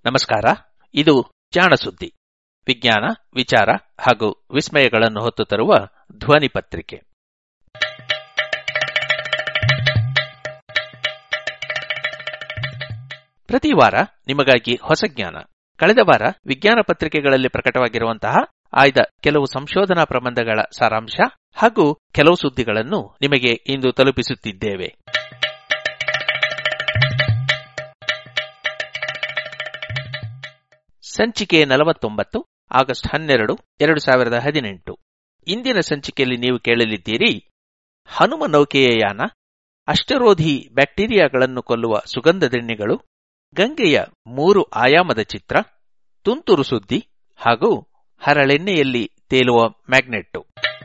ನಮಸ್ಕಾರ ಇದು ಜಾಣ ಸುದ್ದಿ ವಿಜ್ಞಾನ ವಿಚಾರ ಹಾಗೂ ವಿಸ್ಮಯಗಳನ್ನು ಹೊತ್ತು ತರುವ ಧ್ವನಿ ಪತ್ರಿಕೆ ಪ್ರತಿ ವಾರ ನಿಮಗಾಗಿ ಹೊಸ ಜ್ಞಾನ ಕಳೆದ ವಾರ ವಿಜ್ಞಾನ ಪತ್ರಿಕೆಗಳಲ್ಲಿ ಪ್ರಕಟವಾಗಿರುವಂತಹ ಆಯ್ದ ಕೆಲವು ಸಂಶೋಧನಾ ಪ್ರಬಂಧಗಳ ಸಾರಾಂಶ ಹಾಗೂ ಕೆಲವು ಸುದ್ದಿಗಳನ್ನು ನಿಮಗೆ ಇಂದು ತಲುಪಿಸುತ್ತಿದ್ದೇವೆ ಸಂಚಿಕೆ ನಲವತ್ತೊಂಬತ್ತು ಆಗಸ್ಟ್ ಹನ್ನೆರಡು ಎರಡು ಸಾವಿರದ ಹದಿನೆಂಟು ಇಂದಿನ ಸಂಚಿಕೆಯಲ್ಲಿ ನೀವು ಕೇಳಲಿದ್ದೀರಿ ಹನುಮ ನೌಕೆಯ ಯಾನ ಅಷ್ಟರೋಧಿ ಬ್ಯಾಕ್ಟೀರಿಯಾಗಳನ್ನು ಕೊಲ್ಲುವ ಸುಗಂಧದೆಣ್ಣೆಗಳು ಗಂಗೆಯ ಮೂರು ಆಯಾಮದ ಚಿತ್ರ ತುಂತುರು ಸುದ್ದಿ ಹಾಗೂ ಹರಳೆಣ್ಣೆಯಲ್ಲಿ ತೇಲುವ ಮ್ಯಾಗ್ನೆಟ್ಟು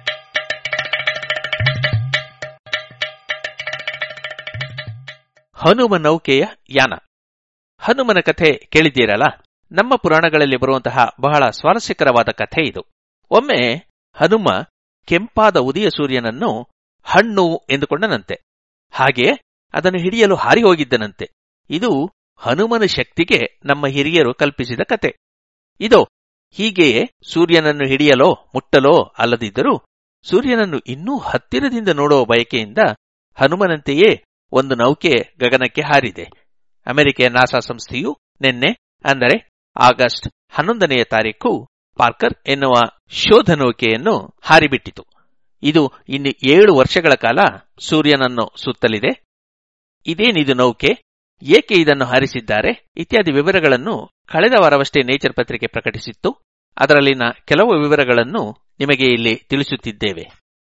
ಹನುಮ ನೌಕೆಯ ಯಾನ ಹನುಮನ ಕಥೆ ಕೇಳಿದ್ದೀರಲ್ಲ ನಮ್ಮ ಪುರಾಣಗಳಲ್ಲಿ ಬರುವಂತಹ ಬಹಳ ಸ್ವಾರಸ್ಯಕರವಾದ ಕಥೆ ಇದು ಒಮ್ಮೆ ಹನುಮ ಕೆಂಪಾದ ಉದಯ ಸೂರ್ಯನನ್ನು ಹಣ್ಣು ಎಂದುಕೊಂಡನಂತೆ ಹಾಗೆ ಅದನ್ನು ಹಿಡಿಯಲು ಹಾರಿ ಹೋಗಿದ್ದನಂತೆ ಇದು ಹನುಮನ ಶಕ್ತಿಗೆ ನಮ್ಮ ಹಿರಿಯರು ಕಲ್ಪಿಸಿದ ಕತೆ ಇದು ಹೀಗೆಯೇ ಸೂರ್ಯನನ್ನು ಹಿಡಿಯಲೋ ಮುಟ್ಟಲೋ ಅಲ್ಲದಿದ್ದರೂ ಸೂರ್ಯನನ್ನು ಇನ್ನೂ ಹತ್ತಿರದಿಂದ ನೋಡುವ ಬಯಕೆಯಿಂದ ಹನುಮನಂತೆಯೇ ಒಂದು ನೌಕೆ ಗಗನಕ್ಕೆ ಹಾರಿದೆ ಅಮೆರಿಕೆಯ ನಾಸಾ ಸಂಸ್ಥೆಯು ನಿನ್ನೆ ಅಂದರೆ ಆಗಸ್ಟ್ ಹನ್ನೊಂದನೆಯ ತಾರೀಕು ಪಾರ್ಕರ್ ಎನ್ನುವ ಶೋಧ ನೌಕೆಯನ್ನು ಹಾರಿಬಿಟ್ಟಿತು ಇದು ಇನ್ನು ಏಳು ವರ್ಷಗಳ ಕಾಲ ಸೂರ್ಯನನ್ನು ಸುತ್ತಲಿದೆ ಇದೇನಿದು ನೌಕೆ ಏಕೆ ಇದನ್ನು ಹಾರಿಸಿದ್ದಾರೆ ಇತ್ಯಾದಿ ವಿವರಗಳನ್ನು ಕಳೆದ ವಾರವಷ್ಟೇ ನೇಚರ್ ಪತ್ರಿಕೆ ಪ್ರಕಟಿಸಿತ್ತು ಅದರಲ್ಲಿನ ಕೆಲವು ವಿವರಗಳನ್ನು ನಿಮಗೆ ಇಲ್ಲಿ ತಿಳಿಸುತ್ತಿದ್ದೇವೆ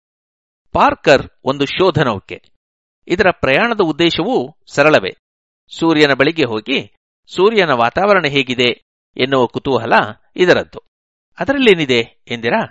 ಪಾರ್ಕರ್ ಒಂದು ಶೋಧ ನೌಕೆ ಇದರ ಪ್ರಯಾಣದ ಉದ್ದೇಶವೂ ಸರಳವೇ ಸೂರ್ಯನ ಬಳಿಗೆ ಹೋಗಿ ಸೂರ್ಯನ ವಾತಾವರಣ ಹೇಗಿದೆ ಎನ್ನುವ ಕುತೂಹಲ ಇದರದ್ದು ಅದರಲ್ಲೇನಿದೆ ಎಂದಿರಾ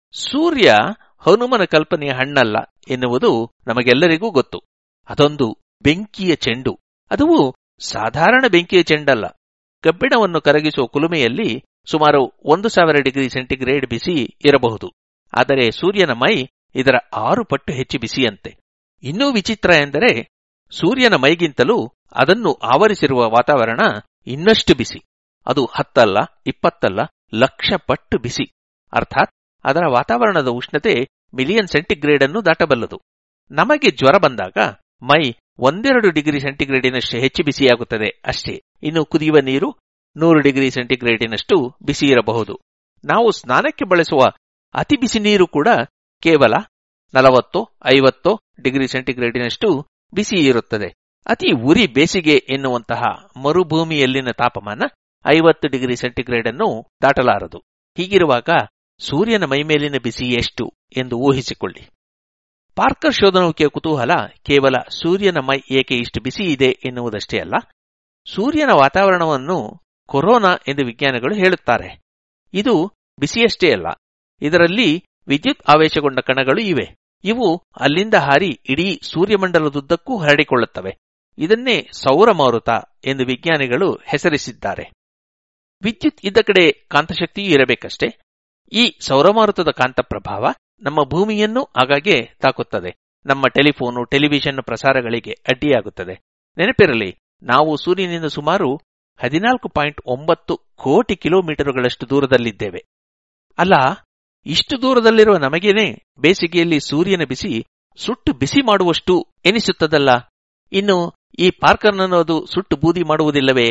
ಸೂರ್ಯ ಹನುಮನ ಕಲ್ಪನೆಯ ಹಣ್ಣಲ್ಲ ಎನ್ನುವುದು ನಮಗೆಲ್ಲರಿಗೂ ಗೊತ್ತು ಅದೊಂದು ಬೆಂಕಿಯ ಚೆಂಡು ಅದುವು ಸಾಧಾರಣ ಬೆಂಕಿಯ ಚೆಂಡಲ್ಲ ಕಬ್ಬಿಣವನ್ನು ಕರಗಿಸುವ ಕುಲುಮೆಯಲ್ಲಿ ಸುಮಾರು ಒಂದು ಸಾವಿರ ಡಿಗ್ರಿ ಸೆಂಟಿಗ್ರೇಡ್ ಬಿಸಿ ಇರಬಹುದು ಆದರೆ ಸೂರ್ಯನ ಮೈ ಇದರ ಆರು ಪಟ್ಟು ಹೆಚ್ಚು ಬಿಸಿಯಂತೆ ಇನ್ನೂ ವಿಚಿತ್ರ ಎಂದರೆ ಸೂರ್ಯನ ಮೈಗಿಂತಲೂ ಅದನ್ನು ಆವರಿಸಿರುವ ವಾತಾವರಣ ಇನ್ನಷ್ಟು ಬಿಸಿ ಅದು ಹತ್ತಲ್ಲ ಇಪ್ಪತ್ತಲ್ಲ ಲಕ್ಷ ಪಟ್ಟು ಬಿಸಿ ಅರ್ಥಾತ್ ಅದರ ವಾತಾವರಣದ ಉಷ್ಣತೆ ಮಿಲಿಯನ್ ಸೆಂಟಿಗ್ರೇಡ್ ಅನ್ನು ದಾಟಬಲ್ಲದು ನಮಗೆ ಜ್ವರ ಬಂದಾಗ ಮೈ ಒಂದೆರಡು ಡಿಗ್ರಿ ಸೆಂಟಿಗ್ರೇಡಿನಷ್ಟು ಹೆಚ್ಚು ಬಿಸಿಯಾಗುತ್ತದೆ ಅಷ್ಟೇ ಇನ್ನು ಕುದಿಯುವ ನೀರು ನೂರು ಡಿಗ್ರಿ ಸೆಂಟಿಗ್ರೇಡಿನಷ್ಟು ಬಿಸಿ ಇರಬಹುದು ನಾವು ಸ್ನಾನಕ್ಕೆ ಬಳಸುವ ಅತಿ ಬಿಸಿ ನೀರು ಕೂಡ ಕೇವಲ ನಲವತ್ತೋ ಐವತ್ತೋ ಡಿಗ್ರಿ ಸೆಂಟಿಗ್ರೇಡಿನಷ್ಟು ಬಿಸಿ ಇರುತ್ತದೆ ಅತಿ ಉರಿ ಬೇಸಿಗೆ ಎನ್ನುವಂತಹ ಮರುಭೂಮಿಯಲ್ಲಿನ ತಾಪಮಾನ ಐವತ್ತು ಡಿಗ್ರಿ ಸೆಂಟಿಗ್ರೇಡ್ ಅನ್ನು ದಾಟಲಾರದು ಹೀಗಿರುವಾಗ ಸೂರ್ಯನ ಮೈಮೇಲಿನ ಬಿಸಿ ಎಷ್ಟು ಎಂದು ಊಹಿಸಿಕೊಳ್ಳಿ ಪಾರ್ಕರ್ ಶೋಧನೌಕೆಯ ಕುತೂಹಲ ಕೇವಲ ಸೂರ್ಯನ ಮೈ ಏಕೆ ಇಷ್ಟು ಬಿಸಿ ಇದೆ ಎನ್ನುವುದಷ್ಟೇ ಅಲ್ಲ ಸೂರ್ಯನ ವಾತಾವರಣವನ್ನು ಕೊರೋನಾ ಎಂದು ವಿಜ್ಞಾನಿಗಳು ಹೇಳುತ್ತಾರೆ ಇದು ಬಿಸಿಯಷ್ಟೇ ಅಲ್ಲ ಇದರಲ್ಲಿ ವಿದ್ಯುತ್ ಆವೇಶಗೊಂಡ ಕಣಗಳು ಇವೆ ಇವು ಅಲ್ಲಿಂದ ಹಾರಿ ಇಡೀ ಸೂರ್ಯಮಂಡಲದುದ್ದಕ್ಕೂ ಹರಡಿಕೊಳ್ಳುತ್ತವೆ ಇದನ್ನೇ ಸೌರ ಮಾರುತ ಎಂದು ವಿಜ್ಞಾನಿಗಳು ಹೆಸರಿಸಿದ್ದಾರೆ ವಿದ್ಯುತ್ ಇದ್ದ ಕಡೆ ಕಾಂತಶಕ್ತಿಯೂ ಇರಬೇಕಷ್ಟೇ ಈ ಸೌರಮಾರುತದ ಕಾಂತ ಪ್ರಭಾವ ನಮ್ಮ ಭೂಮಿಯನ್ನು ಆಗಾಗ್ಗೆ ತಾಕುತ್ತದೆ ನಮ್ಮ ಟೆಲಿಫೋನು ಟೆಲಿವಿಷನ್ ಪ್ರಸಾರಗಳಿಗೆ ಅಡ್ಡಿಯಾಗುತ್ತದೆ ನೆನಪಿರಲಿ ನಾವು ಸೂರ್ಯನಿಂದ ಸುಮಾರು ಹದಿನಾಲ್ಕು ಪಾಯಿಂಟ್ ಒಂಬತ್ತು ಕೋಟಿ ಕಿಲೋಮೀಟರ್ಗಳಷ್ಟು ದೂರದಲ್ಲಿದ್ದೇವೆ ಅಲ್ಲ ಇಷ್ಟು ದೂರದಲ್ಲಿರುವ ನಮಗೇನೆ ಬೇಸಿಗೆಯಲ್ಲಿ ಸೂರ್ಯನ ಬಿಸಿ ಸುಟ್ಟು ಬಿಸಿ ಮಾಡುವಷ್ಟು ಎನಿಸುತ್ತದಲ್ಲ ಇನ್ನು ಈ ಪಾರ್ಕರ್ನನ್ನು ಅದು ಸುಟ್ಟು ಬೂದಿ ಮಾಡುವುದಿಲ್ಲವೇ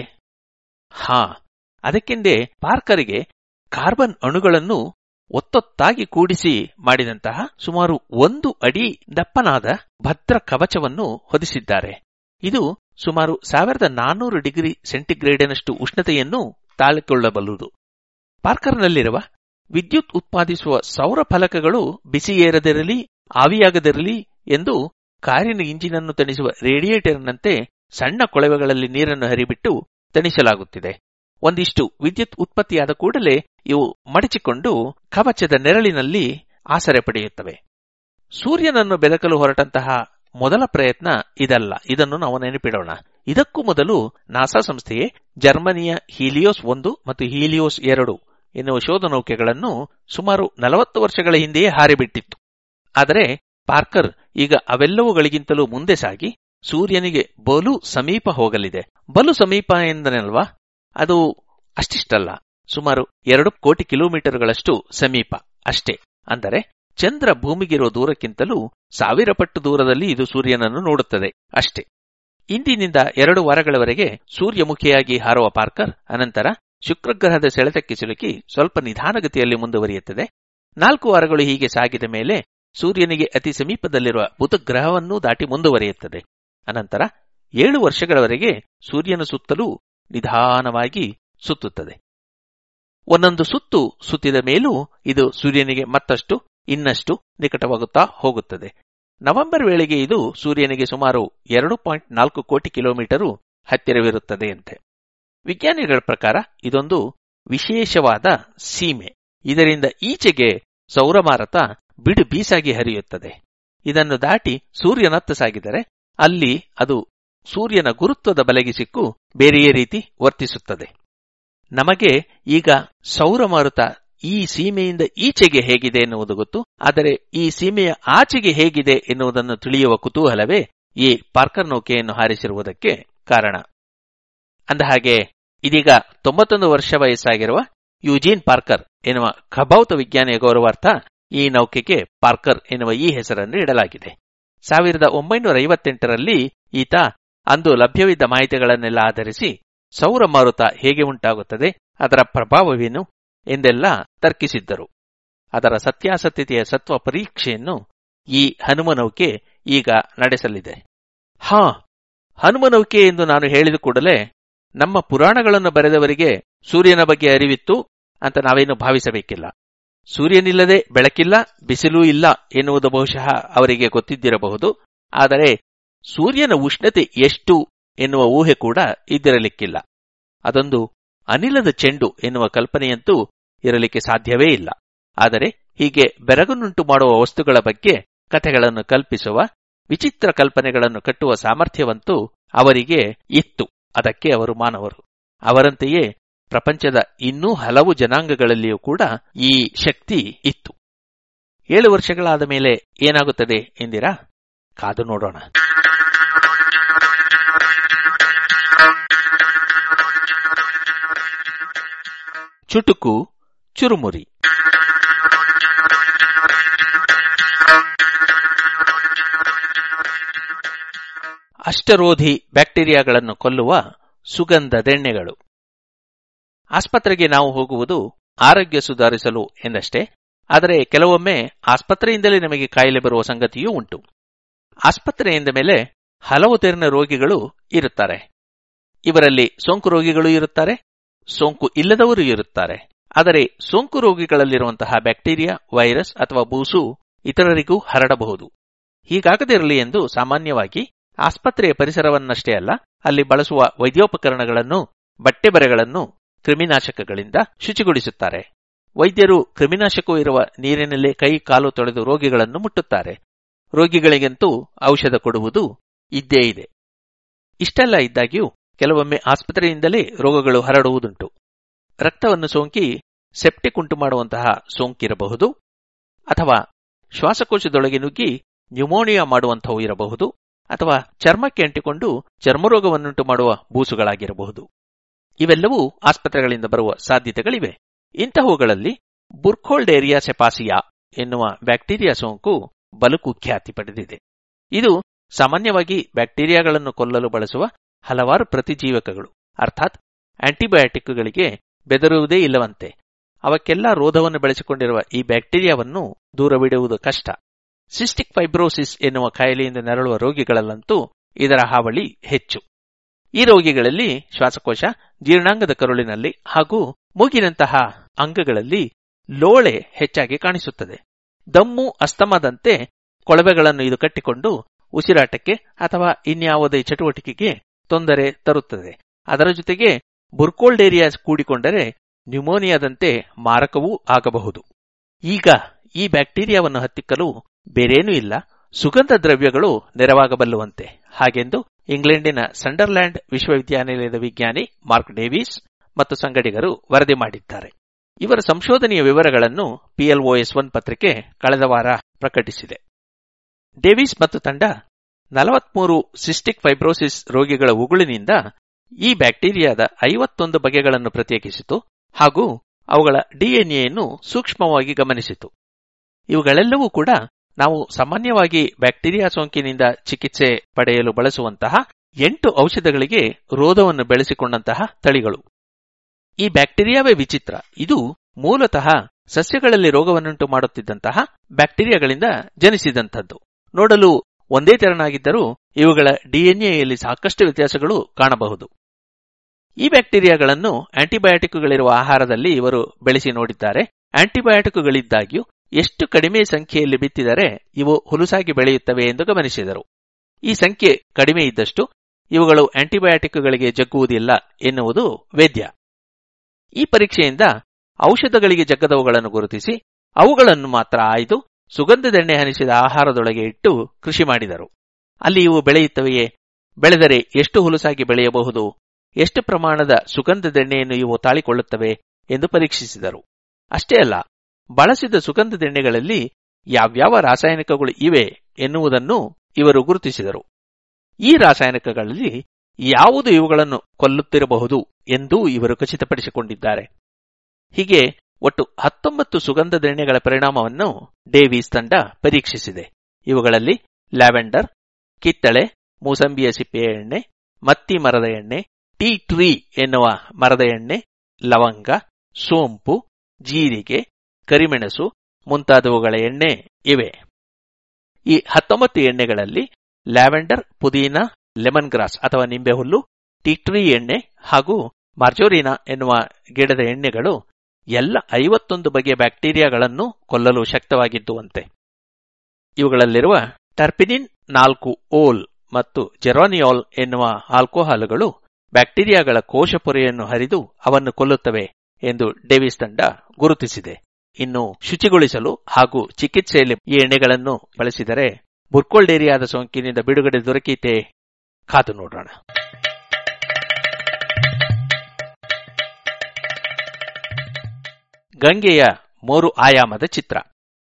ಹಾ ಅದಕ್ಕೆಂದೇ ಪಾರ್ಕರಿಗೆ ಕಾರ್ಬನ್ ಅಣುಗಳನ್ನು ಒತ್ತೊತ್ತಾಗಿ ಕೂಡಿಸಿ ಮಾಡಿದಂತಹ ಸುಮಾರು ಒಂದು ಅಡಿ ದಪ್ಪನಾದ ಭದ್ರ ಕವಚವನ್ನು ಹೊದಿಸಿದ್ದಾರೆ ಇದು ಸುಮಾರು ಸಾವಿರದ ನಾನ್ನೂರು ಡಿಗ್ರಿ ಸೆಂಟಿಗ್ರೇಡಿನಷ್ಟು ಉಷ್ಣತೆಯನ್ನು ತಾಳಿಕೊಳ್ಳಬಲ್ಲುದು ಪಾರ್ಕರ್ನಲ್ಲಿರುವ ವಿದ್ಯುತ್ ಉತ್ಪಾದಿಸುವ ಸೌರ ಫಲಕಗಳು ಬಿಸಿಯೇರದಿರಲಿ ಆವಿಯಾಗದಿರಲಿ ಎಂದು ಕಾರಿನ ಇಂಜಿನನ್ನು ತಣಿಸುವ ರೇಡಿಯೇಟರ್ನಂತೆ ಸಣ್ಣ ಕೊಳವೆಗಳಲ್ಲಿ ನೀರನ್ನು ಹರಿಬಿಟ್ಟು ತಣಿಸಲಾಗುತ್ತಿದೆ ಒಂದಿಷ್ಟು ವಿದ್ಯುತ್ ಉತ್ಪತ್ತಿಯಾದ ಕೂಡಲೇ ಇವು ಮಡಚಿಕೊಂಡು ಕವಚದ ನೆರಳಿನಲ್ಲಿ ಆಸರೆ ಪಡೆಯುತ್ತವೆ ಸೂರ್ಯನನ್ನು ಬೆಳಕಲು ಹೊರಟಂತಹ ಮೊದಲ ಪ್ರಯತ್ನ ಇದಲ್ಲ ಇದನ್ನು ನಾವು ನೆನಪಿಡೋಣ ಇದಕ್ಕೂ ಮೊದಲು ನಾಸಾ ಸಂಸ್ಥೆಯೇ ಜರ್ಮನಿಯ ಹೀಲಿಯೋಸ್ ಒಂದು ಮತ್ತು ಹೀಲಿಯೋಸ್ ಎರಡು ಎನ್ನುವ ಶೋಧ ನೌಕೆಗಳನ್ನು ಸುಮಾರು ನಲವತ್ತು ವರ್ಷಗಳ ಹಿಂದೆಯೇ ಹಾರಿಬಿಟ್ಟಿತ್ತು ಆದರೆ ಪಾರ್ಕರ್ ಈಗ ಅವೆಲ್ಲವುಗಳಿಗಿಂತಲೂ ಮುಂದೆ ಸಾಗಿ ಸೂರ್ಯನಿಗೆ ಬಲು ಸಮೀಪ ಹೋಗಲಿದೆ ಬಲು ಸಮೀಪ ಎಂದನಲ್ವಾ ಅದು ಅಷ್ಟಿಷ್ಟಲ್ಲ ಸುಮಾರು ಎರಡು ಕೋಟಿ ಕಿಲೋಮೀಟರ್ಗಳಷ್ಟು ಸಮೀಪ ಅಷ್ಟೇ ಅಂದರೆ ಚಂದ್ರ ಭೂಮಿಗಿರೋ ದೂರಕ್ಕಿಂತಲೂ ಸಾವಿರ ಪಟ್ಟು ದೂರದಲ್ಲಿ ಇದು ಸೂರ್ಯನನ್ನು ನೋಡುತ್ತದೆ ಅಷ್ಟೇ ಇಂದಿನಿಂದ ಎರಡು ವಾರಗಳವರೆಗೆ ಸೂರ್ಯಮುಖಿಯಾಗಿ ಹಾರುವ ಪಾರ್ಕರ್ ಅನಂತರ ಶುಕ್ರಗ್ರಹದ ಸೆಳೆತಕ್ಕೆ ಸಿಲುಕಿ ಸ್ವಲ್ಪ ನಿಧಾನಗತಿಯಲ್ಲಿ ಮುಂದುವರಿಯುತ್ತದೆ ನಾಲ್ಕು ವಾರಗಳು ಹೀಗೆ ಸಾಗಿದ ಮೇಲೆ ಸೂರ್ಯನಿಗೆ ಅತಿ ಸಮೀಪದಲ್ಲಿರುವ ಬುಧ ಗ್ರಹವನ್ನೂ ದಾಟಿ ಮುಂದುವರಿಯುತ್ತದೆ ಅನಂತರ ಏಳು ವರ್ಷಗಳವರೆಗೆ ಸೂರ್ಯನ ಸುತ್ತಲೂ ನಿಧಾನವಾಗಿ ಸುತ್ತುತ್ತದೆ ಒಂದೊಂದು ಸುತ್ತು ಸುತ್ತಿದ ಮೇಲೂ ಇದು ಸೂರ್ಯನಿಗೆ ಮತ್ತಷ್ಟು ಇನ್ನಷ್ಟು ನಿಕಟವಾಗುತ್ತಾ ಹೋಗುತ್ತದೆ ನವೆಂಬರ್ ವೇಳೆಗೆ ಇದು ಸೂರ್ಯನಿಗೆ ಸುಮಾರು ಎರಡು ಪಾಯಿಂಟ್ ನಾಲ್ಕು ಕೋಟಿ ಕಿಲೋಮೀಟರು ಹತ್ತಿರವಿರುತ್ತದೆಯಂತೆ ವಿಜ್ಞಾನಿಗಳ ಪ್ರಕಾರ ಇದೊಂದು ವಿಶೇಷವಾದ ಸೀಮೆ ಇದರಿಂದ ಈಚೆಗೆ ಸೌರಮಾರತ ಬಿಡು ಬೀಸಾಗಿ ಹರಿಯುತ್ತದೆ ಇದನ್ನು ದಾಟಿ ಸೂರ್ಯನತ್ತ ಸಾಗಿದರೆ ಅಲ್ಲಿ ಅದು ಸೂರ್ಯನ ಗುರುತ್ವದ ಬಲೆಗೆ ಸಿಕ್ಕು ಬೇರೆಯೇ ರೀತಿ ವರ್ತಿಸುತ್ತದೆ ನಮಗೆ ಈಗ ಸೌರಮಾರುತ ಈ ಸೀಮೆಯಿಂದ ಈಚೆಗೆ ಹೇಗಿದೆ ಎನ್ನುವುದು ಗೊತ್ತು ಆದರೆ ಈ ಸೀಮೆಯ ಆಚೆಗೆ ಹೇಗಿದೆ ಎನ್ನುವುದನ್ನು ತಿಳಿಯುವ ಕುತೂಹಲವೇ ಈ ಪಾರ್ಕರ್ ನೌಕೆಯನ್ನು ಹಾರಿಸಿರುವುದಕ್ಕೆ ಕಾರಣ ಅಂದಹಾಗೆ ಇದೀಗ ತೊಂಬತ್ತೊಂದು ವರ್ಷ ವಯಸ್ಸಾಗಿರುವ ಯುಜೀನ್ ಪಾರ್ಕರ್ ಎನ್ನುವ ಖಭೌತ ವಿಜ್ಞಾನಿಯ ಗೌರವಾರ್ಥ ಈ ನೌಕೆಗೆ ಪಾರ್ಕರ್ ಎನ್ನುವ ಈ ಹೆಸರನ್ನು ಇಡಲಾಗಿದೆ ಸಾವಿರದ ಒಂಬೈನೂರ ಐವತ್ತೆಂಟರಲ್ಲಿ ಈತ ಅಂದು ಲಭ್ಯವಿದ್ದ ಮಾಹಿತಿಗಳನ್ನೆಲ್ಲ ಆಧರಿಸಿ ಸೌರ ಮಾರುತ ಹೇಗೆ ಉಂಟಾಗುತ್ತದೆ ಅದರ ಪ್ರಭಾವವೇನು ಎಂದೆಲ್ಲ ತರ್ಕಿಸಿದ್ದರು ಅದರ ಸತ್ಯಾಸತ್ಯತೆಯ ಸತ್ವ ಪರೀಕ್ಷೆಯನ್ನು ಈ ಹನುಮನೌಕೆ ಈಗ ನಡೆಸಲಿದೆ ಹಾ ಹನುಮನೌಕೆ ಎಂದು ನಾನು ಹೇಳಿದ ಕೂಡಲೇ ನಮ್ಮ ಪುರಾಣಗಳನ್ನು ಬರೆದವರಿಗೆ ಸೂರ್ಯನ ಬಗ್ಗೆ ಅರಿವಿತ್ತು ಅಂತ ನಾವೇನು ಭಾವಿಸಬೇಕಿಲ್ಲ ಸೂರ್ಯನಿಲ್ಲದೆ ಬೆಳಕಿಲ್ಲ ಬಿಸಿಲೂ ಇಲ್ಲ ಎನ್ನುವುದು ಬಹುಶಃ ಅವರಿಗೆ ಗೊತ್ತಿದ್ದಿರಬಹುದು ಆದರೆ ಸೂರ್ಯನ ಉಷ್ಣತೆ ಎಷ್ಟು ಎನ್ನುವ ಊಹೆ ಕೂಡ ಇದ್ದಿರಲಿಕ್ಕಿಲ್ಲ ಅದೊಂದು ಅನಿಲದ ಚೆಂಡು ಎನ್ನುವ ಕಲ್ಪನೆಯಂತೂ ಇರಲಿಕ್ಕೆ ಸಾಧ್ಯವೇ ಇಲ್ಲ ಆದರೆ ಹೀಗೆ ಬೆರಗನ್ನುಂಟು ಮಾಡುವ ವಸ್ತುಗಳ ಬಗ್ಗೆ ಕಥೆಗಳನ್ನು ಕಲ್ಪಿಸುವ ವಿಚಿತ್ರ ಕಲ್ಪನೆಗಳನ್ನು ಕಟ್ಟುವ ಸಾಮರ್ಥ್ಯವಂತೂ ಅವರಿಗೆ ಇತ್ತು ಅದಕ್ಕೆ ಅವರು ಮಾನವರು ಅವರಂತೆಯೇ ಪ್ರಪಂಚದ ಇನ್ನೂ ಹಲವು ಜನಾಂಗಗಳಲ್ಲಿಯೂ ಕೂಡ ಈ ಶಕ್ತಿ ಇತ್ತು ಏಳು ವರ್ಷಗಳಾದ ಮೇಲೆ ಏನಾಗುತ್ತದೆ ಎಂದಿರಾ ಕಾದು ನೋಡೋಣ ಚುಟುಕು ಚುರುಮುರಿ ಅಷ್ಟರೋಧಿ ಬ್ಯಾಕ್ಟೀರಿಯಾಗಳನ್ನು ಕೊಲ್ಲುವ ಸುಗಂಧದೆಣ್ಣೆಗಳು ಆಸ್ಪತ್ರೆಗೆ ನಾವು ಹೋಗುವುದು ಆರೋಗ್ಯ ಸುಧಾರಿಸಲು ಎಂದಷ್ಟೇ ಆದರೆ ಕೆಲವೊಮ್ಮೆ ಆಸ್ಪತ್ರೆಯಿಂದಲೇ ನಮಗೆ ಕಾಯಿಲೆ ಬರುವ ಸಂಗತಿಯೂ ಉಂಟು ಆಸ್ಪತ್ರೆ ಎಂದ ಮೇಲೆ ಹಲವು ತೆರಿನ ರೋಗಿಗಳು ಇರುತ್ತಾರೆ ಇವರಲ್ಲಿ ಸೋಂಕು ರೋಗಿಗಳು ಇರುತ್ತಾರೆ ಸೋಂಕು ಇಲ್ಲದವರು ಇರುತ್ತಾರೆ ಆದರೆ ಸೋಂಕು ರೋಗಿಗಳಲ್ಲಿರುವಂತಹ ಬ್ಯಾಕ್ಟೀರಿಯಾ ವೈರಸ್ ಅಥವಾ ಬೂಸು ಇತರರಿಗೂ ಹರಡಬಹುದು ಹೀಗಾಗದಿರಲಿ ಎಂದು ಸಾಮಾನ್ಯವಾಗಿ ಆಸ್ಪತ್ರೆಯ ಪರಿಸರವನ್ನಷ್ಟೇ ಅಲ್ಲ ಅಲ್ಲಿ ಬಳಸುವ ವೈದ್ಯೋಪಕರಣಗಳನ್ನು ಬಟ್ಟೆ ಬರೆಗಳನ್ನು ಕ್ರಿಮಿನಾಶಕಗಳಿಂದ ಶುಚಿಗೊಳಿಸುತ್ತಾರೆ ವೈದ್ಯರು ಕ್ರಿಮಿನಾಶಕವೂ ಇರುವ ನೀರಿನಲ್ಲೇ ಕೈ ಕಾಲು ತೊಳೆದು ರೋಗಿಗಳನ್ನು ಮುಟ್ಟುತ್ತಾರೆ ರೋಗಿಗಳಿಗಂತೂ ಔಷಧ ಕೊಡುವುದು ಇದ್ದೇ ಇದೆ ಇಷ್ಟೆಲ್ಲ ಇದ್ದಾಗ್ಯೂ ಕೆಲವೊಮ್ಮೆ ಆಸ್ಪತ್ರೆಯಿಂದಲೇ ರೋಗಗಳು ಹರಡುವುದುಂಟು ರಕ್ತವನ್ನು ಸೋಂಕಿ ಸೆಪ್ಟಿಕ್ ಉಂಟು ಮಾಡುವಂತಹ ಸೋಂಕಿರಬಹುದು ಅಥವಾ ಶ್ವಾಸಕೋಶದೊಳಗೆ ನುಗ್ಗಿ ನ್ಯೂಮೋನಿಯಾ ಮಾಡುವಂಥವು ಇರಬಹುದು ಅಥವಾ ಚರ್ಮಕ್ಕೆ ಅಂಟಿಕೊಂಡು ಚರ್ಮರೋಗವನ್ನುಂಟು ಮಾಡುವ ಬೂಸುಗಳಾಗಿರಬಹುದು ಇವೆಲ್ಲವೂ ಆಸ್ಪತ್ರೆಗಳಿಂದ ಬರುವ ಸಾಧ್ಯತೆಗಳಿವೆ ಇಂತಹವುಗಳಲ್ಲಿ ಬುರ್ಖೋಲ್ಡೇರಿಯಾ ಸೆಪಾಸಿಯಾ ಎನ್ನುವ ಬ್ಯಾಕ್ಟೀರಿಯಾ ಸೋಂಕು ಬಲು ಕುಖ್ಯಾತಿ ಪಡೆದಿದೆ ಇದು ಸಾಮಾನ್ಯವಾಗಿ ಬ್ಯಾಕ್ಟೀರಿಯಾಗಳನ್ನು ಕೊಲ್ಲಲು ಬಳಸುವ ಹಲವಾರು ಪ್ರತಿಜೀವಕಗಳು ಅರ್ಥಾತ್ ಆಂಟಿಬಯೋಟಿಕ್ಗಳಿಗೆ ಬೆದರುವುದೇ ಇಲ್ಲವಂತೆ ಅವಕ್ಕೆಲ್ಲ ರೋಧವನ್ನು ಬೆಳೆಸಿಕೊಂಡಿರುವ ಈ ಬ್ಯಾಕ್ಟೀರಿಯಾವನ್ನು ದೂರವಿಡುವುದು ಕಷ್ಟ ಸಿಸ್ಟಿಕ್ ಫೈಬ್ರೋಸಿಸ್ ಎನ್ನುವ ಕಾಯಿಲೆಯಿಂದ ನರಳುವ ರೋಗಿಗಳಲ್ಲಂತೂ ಇದರ ಹಾವಳಿ ಹೆಚ್ಚು ಈ ರೋಗಿಗಳಲ್ಲಿ ಶ್ವಾಸಕೋಶ ಜೀರ್ಣಾಂಗದ ಕರುಳಿನಲ್ಲಿ ಹಾಗೂ ಮೂಗಿನಂತಹ ಅಂಗಗಳಲ್ಲಿ ಲೋಳೆ ಹೆಚ್ಚಾಗಿ ಕಾಣಿಸುತ್ತದೆ ದಮ್ಮು ಅಸ್ತಮದಂತೆ ಕೊಳವೆಗಳನ್ನು ಇದು ಕಟ್ಟಿಕೊಂಡು ಉಸಿರಾಟಕ್ಕೆ ಅಥವಾ ಇನ್ಯಾವುದೇ ಚಟುವಟಿಕೆಗೆ ತೊಂದರೆ ತರುತ್ತದೆ ಅದರ ಜೊತೆಗೆ ಬುರ್ಕೋಲ್ಡೇರಿಯಾ ಕೂಡಿಕೊಂಡರೆ ನ್ಯೂಮೋನಿಯಾದಂತೆ ಮಾರಕವೂ ಆಗಬಹುದು ಈಗ ಈ ಬ್ಯಾಕ್ಟೀರಿಯಾವನ್ನು ಹತ್ತಿಕ್ಕಲು ಬೇರೇನೂ ಇಲ್ಲ ಸುಗಂಧ ದ್ರವ್ಯಗಳು ನೆರವಾಗಬಲ್ಲುವಂತೆ ಹಾಗೆಂದು ಇಂಗ್ಲೆಂಡಿನ ಸಂಡರ್ಲ್ಯಾಂಡ್ ವಿಶ್ವವಿದ್ಯಾನಿಲಯದ ವಿಜ್ಞಾನಿ ಮಾರ್ಕ್ ಡೇವಿಸ್ ಮತ್ತು ಸಂಗಡಿಗರು ವರದಿ ಮಾಡಿದ್ದಾರೆ ಇವರ ಸಂಶೋಧನೆಯ ವಿವರಗಳನ್ನು ಪಿಎಲ್ಒಎಸ್ ಒನ್ ಪತ್ರಿಕೆ ಕಳೆದ ವಾರ ಪ್ರಕಟಿಸಿದೆ ಡೇವಿಸ್ ಮತ್ತು ತಂಡ ನಲವತ್ಮೂರು ಸಿಸ್ಟಿಕ್ ಫೈಬ್ರೋಸಿಸ್ ರೋಗಿಗಳ ಉಗುಳಿನಿಂದ ಈ ಬ್ಯಾಕ್ಟೀರಿಯಾದ ಐವತ್ತೊಂದು ಬಗೆಗಳನ್ನು ಪ್ರತ್ಯೇಕಿಸಿತು ಹಾಗೂ ಅವುಗಳ ಡಿಎನ್ಎಯನ್ನು ಸೂಕ್ಷ್ಮವಾಗಿ ಗಮನಿಸಿತು ಇವುಗಳೆಲ್ಲವೂ ಕೂಡ ನಾವು ಸಾಮಾನ್ಯವಾಗಿ ಬ್ಯಾಕ್ಟೀರಿಯಾ ಸೋಂಕಿನಿಂದ ಚಿಕಿತ್ಸೆ ಪಡೆಯಲು ಬಳಸುವಂತಹ ಎಂಟು ಔಷಧಗಳಿಗೆ ರೋಧವನ್ನು ಬೆಳೆಸಿಕೊಂಡಂತಹ ತಳಿಗಳು ಈ ಬ್ಯಾಕ್ಟೀರಿಯಾವೇ ವಿಚಿತ್ರ ಇದು ಮೂಲತಃ ಸಸ್ಯಗಳಲ್ಲಿ ರೋಗವನ್ನುಂಟು ಮಾಡುತ್ತಿದ್ದಂತಹ ಬ್ಯಾಕ್ಟೀರಿಯಾಗಳಿಂದ ಜನಿಸಿದಂಥದ್ದು ನೋಡಲು ಒಂದೇ ತೆರನಾಗಿದ್ದರೂ ಇವುಗಳ ಡಿಎನ್ಎಯಲ್ಲಿ ಸಾಕಷ್ಟು ವ್ಯತ್ಯಾಸಗಳು ಕಾಣಬಹುದು ಈ ಬ್ಯಾಕ್ಟೀರಿಯಾಗಳನ್ನು ಆಂಟಿಬಯೋಟಿಕ್ಗಳಿರುವ ಆಹಾರದಲ್ಲಿ ಇವರು ಬೆಳೆಸಿ ನೋಡಿದ್ದಾರೆ ಆಂಟಿಬಯೋಟಿಕ್ಗಳಿದ್ದಾಗ್ಯೂ ಎಷ್ಟು ಕಡಿಮೆ ಸಂಖ್ಯೆಯಲ್ಲಿ ಬಿತ್ತಿದರೆ ಇವು ಹುಲುಸಾಗಿ ಬೆಳೆಯುತ್ತವೆ ಎಂದು ಗಮನಿಸಿದರು ಈ ಸಂಖ್ಯೆ ಕಡಿಮೆ ಇದ್ದಷ್ಟು ಇವುಗಳು ಆಂಟಿಬಯೋಟಿಕ್ಗಳಿಗೆ ಜಗ್ಗುವುದಿಲ್ಲ ಎನ್ನುವುದು ವೇದ್ಯ ಈ ಪರೀಕ್ಷೆಯಿಂದ ಔಷಧಗಳಿಗೆ ಜಗ್ಗದವುಗಳನ್ನು ಗುರುತಿಸಿ ಅವುಗಳನ್ನು ಮಾತ್ರ ಆಯ್ದು ಸುಗಂಧದೆಣ್ಣೆ ಹನಿಸಿದ ಆಹಾರದೊಳಗೆ ಇಟ್ಟು ಕೃಷಿ ಮಾಡಿದರು ಅಲ್ಲಿ ಇವು ಬೆಳೆಯುತ್ತವೆಯೇ ಬೆಳೆದರೆ ಎಷ್ಟು ಹುಲುಸಾಗಿ ಬೆಳೆಯಬಹುದು ಎಷ್ಟು ಪ್ರಮಾಣದ ಸುಗಂಧದೆಣ್ಣೆಯನ್ನು ಇವು ತಾಳಿಕೊಳ್ಳುತ್ತವೆ ಎಂದು ಪರೀಕ್ಷಿಸಿದರು ಅಷ್ಟೇ ಅಲ್ಲ ಬಳಸಿದ ಸುಗಂಧದೆಣ್ಣೆಗಳಲ್ಲಿ ಯಾವ್ಯಾವ ರಾಸಾಯನಿಕಗಳು ಇವೆ ಎನ್ನುವುದನ್ನು ಇವರು ಗುರುತಿಸಿದರು ಈ ರಾಸಾಯನಿಕಗಳಲ್ಲಿ ಯಾವುದು ಇವುಗಳನ್ನು ಕೊಲ್ಲುತ್ತಿರಬಹುದು ಎಂದೂ ಇವರು ಖಚಿತಪಡಿಸಿಕೊಂಡಿದ್ದಾರೆ ಹೀಗೆ ಒಟ್ಟು ಹತ್ತೊಂಬತ್ತು ಸುಗಂಧದೆಣ್ಣೆಗಳ ಪರಿಣಾಮವನ್ನು ಡೇವಿಸ್ ತಂಡ ಪರೀಕ್ಷಿಸಿದೆ ಇವುಗಳಲ್ಲಿ ಲ್ಯಾವೆಂಡರ್ ಕಿತ್ತಳೆ ಮೂಸಂಬಿಯ ಸಿಪ್ಪೆಯ ಎಣ್ಣೆ ಮತ್ತಿ ಮರದ ಎಣ್ಣೆ ಟೀ ಟ್ರೀ ಎನ್ನುವ ಮರದ ಎಣ್ಣೆ ಲವಂಗ ಸೋಂಪು ಜೀರಿಗೆ ಕರಿಮೆಣಸು ಮುಂತಾದವುಗಳ ಎಣ್ಣೆ ಇವೆ ಈ ಹತ್ತೊಂಬತ್ತು ಎಣ್ಣೆಗಳಲ್ಲಿ ಲ್ಯಾವೆಂಡರ್ ಪುದೀನ ಲೆಮನ್ ಗ್ರಾಸ್ ಅಥವಾ ನಿಂಬೆಹುಲ್ಲು ಟೀ ಟ್ರೀ ಎಣ್ಣೆ ಹಾಗೂ ಮಾರ್ಜೋರಿನಾ ಎನ್ನುವ ಗಿಡದ ಎಣ್ಣೆಗಳು ಎಲ್ಲ ಐವತ್ತೊಂದು ಬಗೆಯ ಬ್ಯಾಕ್ಟೀರಿಯಾಗಳನ್ನು ಕೊಲ್ಲಲು ಶಕ್ತವಾಗಿದ್ದುವಂತೆ ಇವುಗಳಲ್ಲಿರುವ ಟರ್ಪಿನಿನ್ ನಾಲ್ಕು ಓಲ್ ಮತ್ತು ಜೆರೋನಿಯಾಲ್ ಎನ್ನುವ ಆಲ್ಕೋಹಾಲ್ಗಳು ಬ್ಯಾಕ್ಟೀರಿಯಾಗಳ ಕೋಶಪೊರೆಯನ್ನು ಹರಿದು ಅವನ್ನು ಕೊಲ್ಲುತ್ತವೆ ಎಂದು ಡೇವಿಸ್ ತಂಡ ಗುರುತಿಸಿದೆ ಇನ್ನು ಶುಚಿಗೊಳಿಸಲು ಹಾಗೂ ಚಿಕಿತ್ಸೆಯಲ್ಲಿ ಈ ಎಣ್ಣೆಗಳನ್ನು ಬಳಸಿದರೆ ಬುರ್ಕೋಲ್ಡೇರಿಯಾದ ಸೋಂಕಿನಿಂದ ಬಿಡುಗಡೆ ದೊರಕೀತೆ ಕಾದು ನೋಡೋಣ ಗಂಗೆಯ ಮೂರು ಆಯಾಮದ ಚಿತ್ರ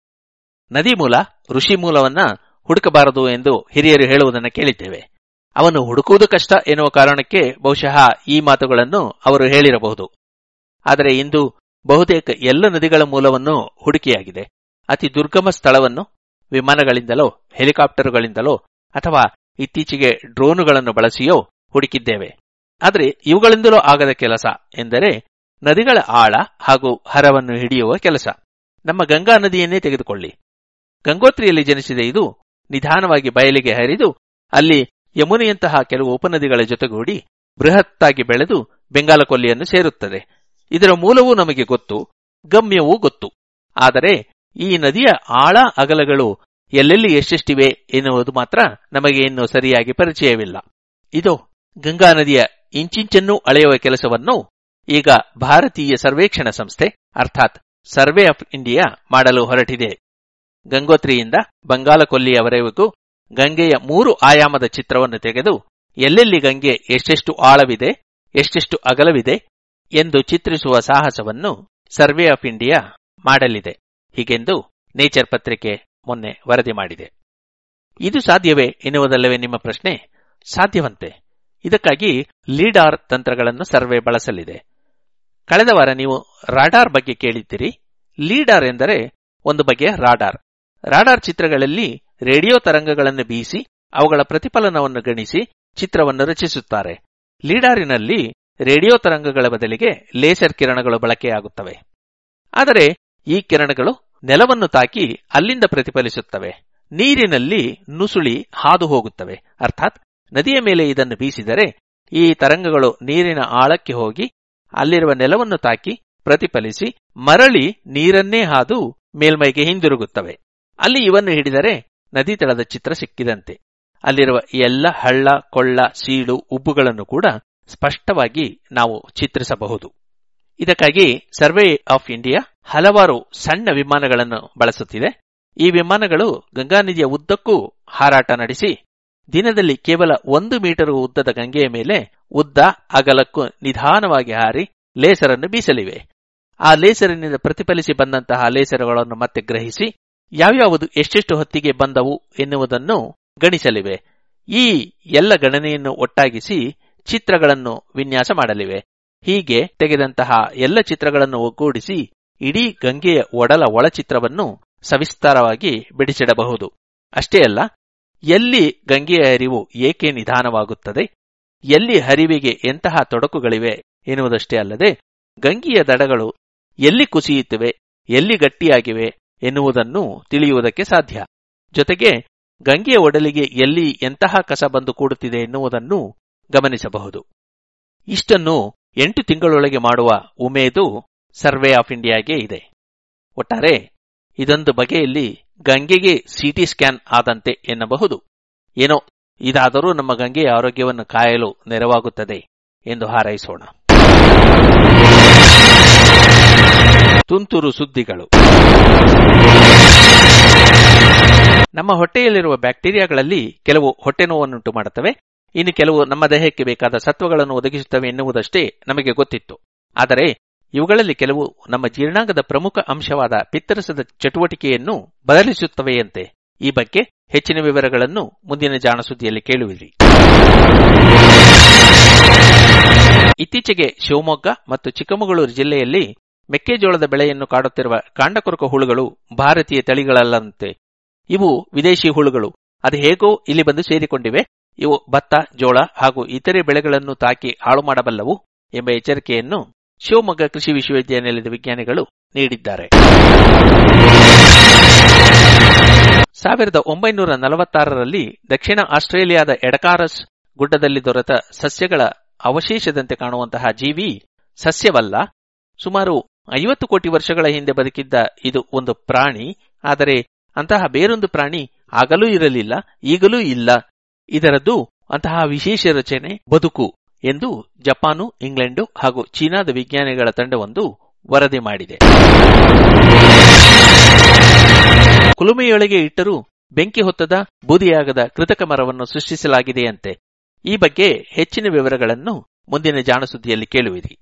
ನದಿ ಮೂಲ ಋಷಿ ಮೂಲವನ್ನ ಹುಡುಕಬಾರದು ಎಂದು ಹಿರಿಯರು ಹೇಳುವುದನ್ನು ಕೇಳಿದ್ದೇವೆ ಅವನು ಹುಡುಕುವುದು ಕಷ್ಟ ಎನ್ನುವ ಕಾರಣಕ್ಕೆ ಬಹುಶಃ ಈ ಮಾತುಗಳನ್ನು ಅವರು ಹೇಳಿರಬಹುದು ಆದರೆ ಇಂದು ಬಹುತೇಕ ಎಲ್ಲ ನದಿಗಳ ಮೂಲವನ್ನು ಹುಡುಕಿಯಾಗಿದೆ ಅತಿ ದುರ್ಗಮ ಸ್ಥಳವನ್ನು ವಿಮಾನಗಳಿಂದಲೋ ಹೆಲಿಕಾಪ್ಟರುಗಳಿಂದಲೋ ಅಥವಾ ಇತ್ತೀಚೆಗೆ ಡ್ರೋನುಗಳನ್ನು ಬಳಸಿಯೋ ಹುಡುಕಿದ್ದೇವೆ ಆದರೆ ಇವುಗಳಿಂದಲೂ ಆಗದ ಕೆಲಸ ಎಂದರೆ ನದಿಗಳ ಆಳ ಹಾಗೂ ಹರವನ್ನು ಹಿಡಿಯುವ ಕೆಲಸ ನಮ್ಮ ಗಂಗಾ ನದಿಯನ್ನೇ ತೆಗೆದುಕೊಳ್ಳಿ ಗಂಗೋತ್ರಿಯಲ್ಲಿ ಜನಿಸಿದ ಇದು ನಿಧಾನವಾಗಿ ಬಯಲಿಗೆ ಹರಿದು ಅಲ್ಲಿ ಯಮುನೆಯಂತಹ ಕೆಲವು ಉಪನದಿಗಳ ಜೊತೆಗೂಡಿ ಬೃಹತ್ತಾಗಿ ಬೆಳೆದು ಬೆಂಗಾಲಕೊಲ್ಲಿಯನ್ನು ಸೇರುತ್ತದೆ ಇದರ ಮೂಲವೂ ನಮಗೆ ಗೊತ್ತು ಗಮ್ಯವೂ ಗೊತ್ತು ಆದರೆ ಈ ನದಿಯ ಆಳ ಅಗಲಗಳು ಎಲ್ಲೆಲ್ಲಿ ಎಷ್ಟೆಷ್ಟಿವೆ ಎನ್ನುವುದು ಮಾತ್ರ ನಮಗೆ ಇನ್ನೂ ಸರಿಯಾಗಿ ಪರಿಚಯವಿಲ್ಲ ಇದು ಗಂಗಾ ನದಿಯ ಇಂಚಿಂಚನ್ನೂ ಅಳೆಯುವ ಕೆಲಸವನ್ನು ಈಗ ಭಾರತೀಯ ಸರ್ವೇಕ್ಷಣ ಸಂಸ್ಥೆ ಅರ್ಥಾತ್ ಸರ್ವೆ ಆಫ್ ಇಂಡಿಯಾ ಮಾಡಲು ಹೊರಟಿದೆ ಗಂಗೋತ್ರಿಯಿಂದ ಬಂಗಾಲಕೊಲ್ಲಿಯವರೆಗೂ ಗಂಗೆಯ ಮೂರು ಆಯಾಮದ ಚಿತ್ರವನ್ನು ತೆಗೆದು ಎಲ್ಲೆಲ್ಲಿ ಗಂಗೆ ಎಷ್ಟೆಷ್ಟು ಆಳವಿದೆ ಎಷ್ಟೆಷ್ಟು ಅಗಲವಿದೆ ಎಂದು ಚಿತ್ರಿಸುವ ಸಾಹಸವನ್ನು ಸರ್ವೆ ಆಫ್ ಇಂಡಿಯಾ ಮಾಡಲಿದೆ ಹೀಗೆಂದು ನೇಚರ್ ಪತ್ರಿಕೆ ಮೊನ್ನೆ ವರದಿ ಮಾಡಿದೆ ಇದು ಸಾಧ್ಯವೇ ಎನ್ನುವುದಲ್ಲವೇ ನಿಮ್ಮ ಪ್ರಶ್ನೆ ಸಾಧ್ಯವಂತೆ ಇದಕ್ಕಾಗಿ ಲೀಡಾರ್ ತಂತ್ರಗಳನ್ನು ಸರ್ವೆ ಬಳಸಲಿದೆ ಕಳೆದ ವಾರ ನೀವು ರಾಡಾರ್ ಬಗ್ಗೆ ಕೇಳಿದ್ದೀರಿ ಲೀಡಾರ್ ಎಂದರೆ ಒಂದು ಬಗೆಯ ರಾಡಾರ್ ರಾಡಾರ್ ಚಿತ್ರಗಳಲ್ಲಿ ರೇಡಿಯೋ ತರಂಗಗಳನ್ನು ಬೀಸಿ ಅವುಗಳ ಪ್ರತಿಫಲನವನ್ನು ಗಣಿಸಿ ಚಿತ್ರವನ್ನು ರಚಿಸುತ್ತಾರೆ ಲೀಡಾರಿನಲ್ಲಿ ರೇಡಿಯೋ ತರಂಗಗಳ ಬದಲಿಗೆ ಲೇಸರ್ ಕಿರಣಗಳು ಬಳಕೆಯಾಗುತ್ತವೆ ಆದರೆ ಈ ಕಿರಣಗಳು ನೆಲವನ್ನು ತಾಕಿ ಅಲ್ಲಿಂದ ಪ್ರತಿಫಲಿಸುತ್ತವೆ ನೀರಿನಲ್ಲಿ ನುಸುಳಿ ಹಾದು ಹೋಗುತ್ತವೆ ಅರ್ಥಾತ್ ನದಿಯ ಮೇಲೆ ಇದನ್ನು ಬೀಸಿದರೆ ಈ ತರಂಗಗಳು ನೀರಿನ ಆಳಕ್ಕೆ ಹೋಗಿ ಅಲ್ಲಿರುವ ನೆಲವನ್ನು ತಾಕಿ ಪ್ರತಿಫಲಿಸಿ ಮರಳಿ ನೀರನ್ನೇ ಹಾದು ಮೇಲ್ಮೈಗೆ ಹಿಂದಿರುಗುತ್ತವೆ ಅಲ್ಲಿ ಇವನ್ನು ಹಿಡಿದರೆ ನದಿ ತಳದ ಚಿತ್ರ ಸಿಕ್ಕಿದಂತೆ ಅಲ್ಲಿರುವ ಎಲ್ಲ ಹಳ್ಳ ಕೊಳ್ಳ ಸೀಳು ಉಬ್ಬುಗಳನ್ನು ಕೂಡ ಸ್ಪಷ್ಟವಾಗಿ ನಾವು ಚಿತ್ರಿಸಬಹುದು ಇದಕ್ಕಾಗಿ ಸರ್ವೆ ಆಫ್ ಇಂಡಿಯಾ ಹಲವಾರು ಸಣ್ಣ ವಿಮಾನಗಳನ್ನು ಬಳಸುತ್ತಿದೆ ಈ ವಿಮಾನಗಳು ಗಂಗಾ ನದಿಯ ಉದ್ದಕ್ಕೂ ಹಾರಾಟ ನಡೆಸಿ ದಿನದಲ್ಲಿ ಕೇವಲ ಒಂದು ಮೀಟರ್ ಉದ್ದದ ಗಂಗೆಯ ಮೇಲೆ ಉದ್ದ ಅಗಲಕ್ಕೂ ನಿಧಾನವಾಗಿ ಹಾರಿ ಲೇಸರನ್ನು ಬೀಸಲಿವೆ ಆ ಲೇಸರಿನಿಂದ ಪ್ರತಿಫಲಿಸಿ ಬಂದಂತಹ ಲೇಸರ್ಗಳನ್ನು ಮತ್ತೆ ಗ್ರಹಿಸಿ ಯಾವ್ಯಾವುದು ಎಷ್ಟೆಷ್ಟು ಹೊತ್ತಿಗೆ ಬಂದವು ಎನ್ನುವುದನ್ನು ಗಣಿಸಲಿವೆ ಈ ಎಲ್ಲ ಗಣನೆಯನ್ನು ಒಟ್ಟಾಗಿಸಿ ಚಿತ್ರಗಳನ್ನು ವಿನ್ಯಾಸ ಮಾಡಲಿವೆ ಹೀಗೆ ತೆಗೆದಂತಹ ಎಲ್ಲ ಚಿತ್ರಗಳನ್ನು ಒಗ್ಗೂಡಿಸಿ ಇಡೀ ಗಂಗೆಯ ಒಡಲ ಒಳಚಿತ್ರವನ್ನು ಸವಿಸ್ತಾರವಾಗಿ ಬಿಡಿಸಿಡಬಹುದು ಅಷ್ಟೇ ಅಲ್ಲ ಎಲ್ಲಿ ಗಂಗೆಯ ಹರಿವು ಏಕೆ ನಿಧಾನವಾಗುತ್ತದೆ ಎಲ್ಲಿ ಹರಿವಿಗೆ ಎಂತಹ ತೊಡಕುಗಳಿವೆ ಎನ್ನುವುದಷ್ಟೇ ಅಲ್ಲದೆ ಗಂಗೆಯ ದಡಗಳು ಎಲ್ಲಿ ಕುಸಿಯುತ್ತಿವೆ ಎಲ್ಲಿ ಗಟ್ಟಿಯಾಗಿವೆ ಎನ್ನುವುದನ್ನು ತಿಳಿಯುವುದಕ್ಕೆ ಸಾಧ್ಯ ಜೊತೆಗೆ ಗಂಗೆಯ ಒಡಲಿಗೆ ಎಲ್ಲಿ ಎಂತಹ ಕಸ ಬಂದು ಕೂಡುತ್ತಿದೆ ಎನ್ನುವುದನ್ನು ಗಮನಿಸಬಹುದು ಇಷ್ಟನ್ನು ಎಂಟು ತಿಂಗಳೊಳಗೆ ಮಾಡುವ ಉಮೇದು ಸರ್ವೆ ಆಫ್ ಇಂಡಿಯಾಗೆ ಇದೆ ಒಟ್ಟಾರೆ ಇದೊಂದು ಬಗೆಯಲ್ಲಿ ಗಂಗೆಗೆ ಸಿಟಿ ಸ್ಕ್ಯಾನ್ ಆದಂತೆ ಎನ್ನಬಹುದು ಏನೋ ಇದಾದರೂ ನಮ್ಮ ಗಂಗೆಯ ಆರೋಗ್ಯವನ್ನು ಕಾಯಲು ನೆರವಾಗುತ್ತದೆ ಎಂದು ಹಾರೈಸೋಣ ತುಂತುರು ಸುದ್ದಿಗಳು ನಮ್ಮ ಹೊಟ್ಟೆಯಲ್ಲಿರುವ ಬ್ಯಾಕ್ಟೀರಿಯಾಗಳಲ್ಲಿ ಕೆಲವು ಹೊಟ್ಟೆ ನೋವನ್ನುಂಟು ಮಾಡುತ್ತವೆ ಇನ್ನು ಕೆಲವು ನಮ್ಮ ದೇಹಕ್ಕೆ ಬೇಕಾದ ಸತ್ವಗಳನ್ನು ಒದಗಿಸುತ್ತವೆ ಎನ್ನುವುದಷ್ಟೇ ನಮಗೆ ಗೊತ್ತಿತ್ತು ಆದರೆ ಇವುಗಳಲ್ಲಿ ಕೆಲವು ನಮ್ಮ ಜೀರ್ಣಾಂಗದ ಪ್ರಮುಖ ಅಂಶವಾದ ಪಿತ್ತರಸದ ಚಟುವಟಿಕೆಯನ್ನು ಬದಲಿಸುತ್ತವೆಯಂತೆ ಈ ಬಗ್ಗೆ ಹೆಚ್ಚಿನ ವಿವರಗಳನ್ನು ಮುಂದಿನ ಜಾಣಸುದ್ದಿಯಲ್ಲಿ ಕೇಳುವಿರಿ ಇತ್ತೀಚೆಗೆ ಶಿವಮೊಗ್ಗ ಮತ್ತು ಚಿಕ್ಕಮಗಳೂರು ಜಿಲ್ಲೆಯಲ್ಲಿ ಮೆಕ್ಕೆಜೋಳದ ಬೆಳೆಯನ್ನು ಕಾಡುತ್ತಿರುವ ಕಾಂಡಕೊರಕ ಹುಳುಗಳು ಭಾರತೀಯ ತಳಿಗಳಲ್ಲಂತೆ ಇವು ವಿದೇಶಿ ಹುಳುಗಳು ಅದು ಹೇಗೋ ಇಲ್ಲಿ ಬಂದು ಸೇರಿಕೊಂಡಿವೆ ಇವು ಭತ್ತ ಜೋಳ ಹಾಗೂ ಇತರೆ ಬೆಳೆಗಳನ್ನು ತಾಕಿ ಹಾಳು ಮಾಡಬಲ್ಲವು ಎಂಬ ಎಚ್ಚರಿಕೆಯನ್ನು ಶಿವಮೊಗ್ಗ ಕೃಷಿ ವಿಶ್ವವಿದ್ಯಾನಿಲಯದ ವಿಜ್ಞಾನಿಗಳು ನೀಡಿದ್ದಾರೆ ಸಾವಿರದ ಒಂಬೈನೂರ ನಲವತ್ತಾರರಲ್ಲಿ ದಕ್ಷಿಣ ಆಸ್ಟ್ರೇಲಿಯಾದ ಎಡಕಾರಸ್ ಗುಡ್ಡದಲ್ಲಿ ದೊರೆತ ಸಸ್ಯಗಳ ಅವಶೇಷದಂತೆ ಕಾಣುವಂತಹ ಜೀವಿ ಸಸ್ಯವಲ್ಲ ಸುಮಾರು ಐವತ್ತು ಕೋಟಿ ವರ್ಷಗಳ ಹಿಂದೆ ಬದುಕಿದ್ದ ಇದು ಒಂದು ಪ್ರಾಣಿ ಆದರೆ ಅಂತಹ ಬೇರೊಂದು ಪ್ರಾಣಿ ಆಗಲೂ ಇರಲಿಲ್ಲ ಈಗಲೂ ಇಲ್ಲ ಇದರದ್ದು ಅಂತಹ ವಿಶೇಷ ರಚನೆ ಬದುಕು ಎಂದು ಜಪಾನು ಇಂಗ್ಲೆಂಡು ಹಾಗೂ ಚೀನಾದ ವಿಜ್ಞಾನಿಗಳ ತಂಡವೊಂದು ವರದಿ ಮಾಡಿದೆ ಕುಲುಮೆಯೊಳಗೆ ಇಟ್ಟರೂ ಬೆಂಕಿ ಹೊತ್ತದ ಬೂದಿಯಾಗದ ಕೃತಕ ಮರವನ್ನು ಸೃಷ್ಟಿಸಲಾಗಿದೆಯಂತೆ ಈ ಬಗ್ಗೆ ಹೆಚ್ಚಿನ ವಿವರಗಳನ್ನು ಮುಂದಿನ ಜಾಣಸುದ್ದಿಯಲ್ಲಿ ಕೇಳುವಿರಿ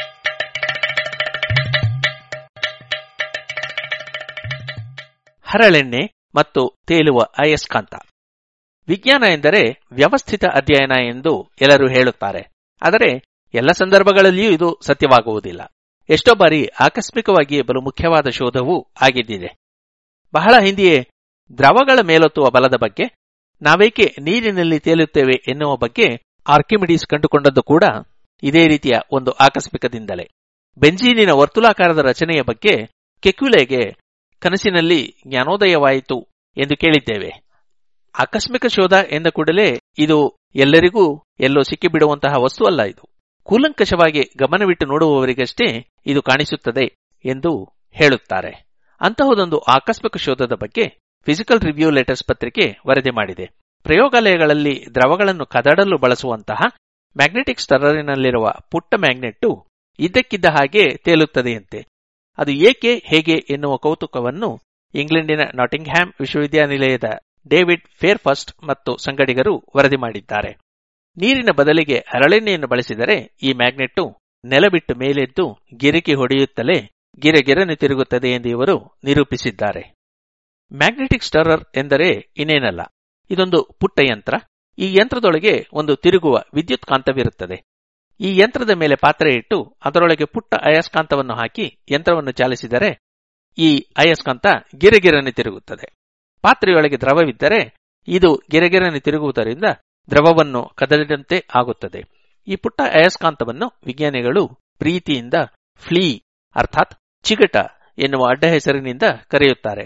ಹರಳೆಣ್ಣೆ ಮತ್ತು ತೇಲುವ ಅಯಸ್ಕಾಂತ ವಿಜ್ಞಾನ ಎಂದರೆ ವ್ಯವಸ್ಥಿತ ಅಧ್ಯಯನ ಎಂದು ಎಲ್ಲರೂ ಹೇಳುತ್ತಾರೆ ಆದರೆ ಎಲ್ಲ ಸಂದರ್ಭಗಳಲ್ಲಿಯೂ ಇದು ಸತ್ಯವಾಗುವುದಿಲ್ಲ ಎಷ್ಟೋ ಬಾರಿ ಆಕಸ್ಮಿಕವಾಗಿ ಬಲು ಮುಖ್ಯವಾದ ಶೋಧವೂ ಆಗಿದ್ದಿದೆ ಬಹಳ ಹಿಂದೆಯೇ ದ್ರವಗಳ ಮೇಲೊತ್ತುವ ಬಲದ ಬಗ್ಗೆ ನಾವೇಕೆ ನೀರಿನಲ್ಲಿ ತೇಲುತ್ತೇವೆ ಎನ್ನುವ ಬಗ್ಗೆ ಆರ್ಕಿಮಿಡೀಸ್ ಕಂಡುಕೊಂಡದ್ದು ಕೂಡ ಇದೇ ರೀತಿಯ ಒಂದು ಆಕಸ್ಮಿಕದಿಂದಲೇ ಬೆಂಜೀನಿನ ವರ್ತುಲಾಕಾರದ ರಚನೆಯ ಬಗ್ಗೆ ಕೆಕ್ಯುಲೆಗೆ ಕನಸಿನಲ್ಲಿ ಜ್ಞಾನೋದಯವಾಯಿತು ಎಂದು ಕೇಳಿದ್ದೇವೆ ಆಕಸ್ಮಿಕ ಶೋಧ ಎಂದ ಕೂಡಲೇ ಇದು ಎಲ್ಲರಿಗೂ ಎಲ್ಲೋ ಸಿಕ್ಕಿಬಿಡುವಂತಹ ವಸ್ತು ಅಲ್ಲ ಇದು ಕೂಲಂಕಷವಾಗಿ ಗಮನವಿಟ್ಟು ನೋಡುವವರಿಗಷ್ಟೇ ಇದು ಕಾಣಿಸುತ್ತದೆ ಎಂದು ಹೇಳುತ್ತಾರೆ ಅಂತಹದೊಂದು ಆಕಸ್ಮಿಕ ಶೋಧದ ಬಗ್ಗೆ ಫಿಸಿಕಲ್ ರಿವ್ಯೂ ಲೆಟರ್ಸ್ ಪತ್ರಿಕೆ ವರದಿ ಮಾಡಿದೆ ಪ್ರಯೋಗಾಲಯಗಳಲ್ಲಿ ದ್ರವಗಳನ್ನು ಕದಡಲು ಬಳಸುವಂತಹ ಮ್ಯಾಗ್ನೆಟಿಕ್ ಸ್ಟರರಿನಲ್ಲಿರುವ ಪುಟ್ಟ ಮ್ಯಾಗ್ನೆಟ್ಟು ಇದ್ದಕ್ಕಿದ್ದ ಹಾಗೆ ತೇಲುತ್ತದೆಯಂತೆ ಅದು ಏಕೆ ಹೇಗೆ ಎನ್ನುವ ಕೌತುಕವನ್ನು ಇಂಗ್ಲೆಂಡಿನ ನಾಟಿಂಗ್ಹ್ಯಾಮ್ ವಿಶ್ವವಿದ್ಯಾನಿಲಯದ ಡೇವಿಡ್ ಫೇರ್ಫಸ್ಟ್ ಮತ್ತು ಸಂಗಡಿಗರು ವರದಿ ಮಾಡಿದ್ದಾರೆ ನೀರಿನ ಬದಲಿಗೆ ಹರಳೆಣ್ಣೆಯನ್ನು ಬಳಸಿದರೆ ಈ ಮ್ಯಾಗ್ನೆಟ್ಟು ನೆಲಬಿಟ್ಟು ಮೇಲೆದ್ದು ಗಿರಿಕಿ ಹೊಡೆಯುತ್ತಲೇ ಗಿರಗಿರನೆ ತಿರುಗುತ್ತದೆ ಎಂದು ಇವರು ನಿರೂಪಿಸಿದ್ದಾರೆ ಮ್ಯಾಗ್ನೆಟಿಕ್ ಸ್ಟರರ್ ಎಂದರೆ ಇನ್ನೇನಲ್ಲ ಇದೊಂದು ಪುಟ್ಟ ಯಂತ್ರ ಈ ಯಂತ್ರದೊಳಗೆ ಒಂದು ತಿರುಗುವ ವಿದ್ಯುತ್ ಕಾಂತವಿರುತ್ತದೆ ಈ ಯಂತ್ರದ ಮೇಲೆ ಪಾತ್ರೆ ಇಟ್ಟು ಅದರೊಳಗೆ ಪುಟ್ಟ ಅಯಸ್ಕಾಂತವನ್ನು ಹಾಕಿ ಯಂತ್ರವನ್ನು ಚಾಲಿಸಿದರೆ ಈ ಅಯಸ್ಕಾಂತ ಗಿರಗಿರನೆ ತಿರುಗುತ್ತದೆ ಪಾತ್ರೆಯೊಳಗೆ ದ್ರವವಿದ್ದರೆ ಇದು ಗಿರಗಿರನೆ ತಿರುಗುವುದರಿಂದ ದ್ರವವನ್ನು ಕದಲಿದಂತೆ ಆಗುತ್ತದೆ ಈ ಪುಟ್ಟ ಅಯಸ್ಕಾಂತವನ್ನು ವಿಜ್ಞಾನಿಗಳು ಪ್ರೀತಿಯಿಂದ ಫ್ಲೀ ಅರ್ಥಾತ್ ಚಿಗಟ ಎನ್ನುವ ಅಡ್ಡ ಹೆಸರಿನಿಂದ ಕರೆಯುತ್ತಾರೆ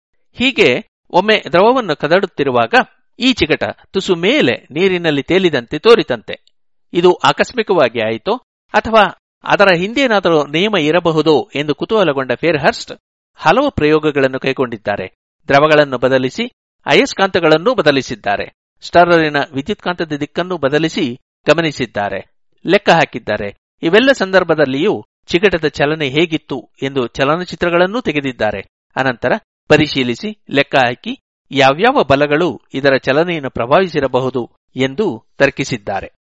ಹೀಗೆ ಒಮ್ಮೆ ದ್ರವವನ್ನು ಕದಡುತ್ತಿರುವಾಗ ಈ ಚಿಗಟ ತುಸು ಮೇಲೆ ನೀರಿನಲ್ಲಿ ತೇಲಿದಂತೆ ತೋರಿತಂತೆ ಇದು ಆಕಸ್ಮಿಕವಾಗಿ ಆಯಿತೋ ಅಥವಾ ಅದರ ಹಿಂದೇನಾದರೂ ನಿಯಮ ಇರಬಹುದೋ ಎಂದು ಕುತೂಹಲಗೊಂಡ ಫೇರ್ಹರ್ಸ್ಟ್ ಹಲವು ಪ್ರಯೋಗಗಳನ್ನು ಕೈಗೊಂಡಿದ್ದಾರೆ ದ್ರವಗಳನ್ನು ಬದಲಿಸಿ ಅಯಸ್ಕಾಂತಗಳನ್ನೂ ಬದಲಿಸಿದ್ದಾರೆ ಸ್ಟರರಿನ ವಿದ್ಯುತ್ಕಾಂತದ ದಿಕ್ಕನ್ನು ಬದಲಿಸಿ ಗಮನಿಸಿದ್ದಾರೆ ಲೆಕ್ಕ ಹಾಕಿದ್ದಾರೆ ಇವೆಲ್ಲ ಸಂದರ್ಭದಲ್ಲಿಯೂ ಚಿಗಟದ ಚಲನೆ ಹೇಗಿತ್ತು ಎಂದು ಚಲನಚಿತ್ರಗಳನ್ನೂ ತೆಗೆದಿದ್ದಾರೆ ಅನಂತರ ಪರಿಶೀಲಿಸಿ ಲೆಕ್ಕ ಹಾಕಿ ಯಾವ್ಯಾವ ಬಲಗಳು ಇದರ ಚಲನೆಯನ್ನು ಪ್ರಭಾವಿಸಿರಬಹುದು ಎಂದು ತರ್ಕಿಸಿದ್ದಾರೆ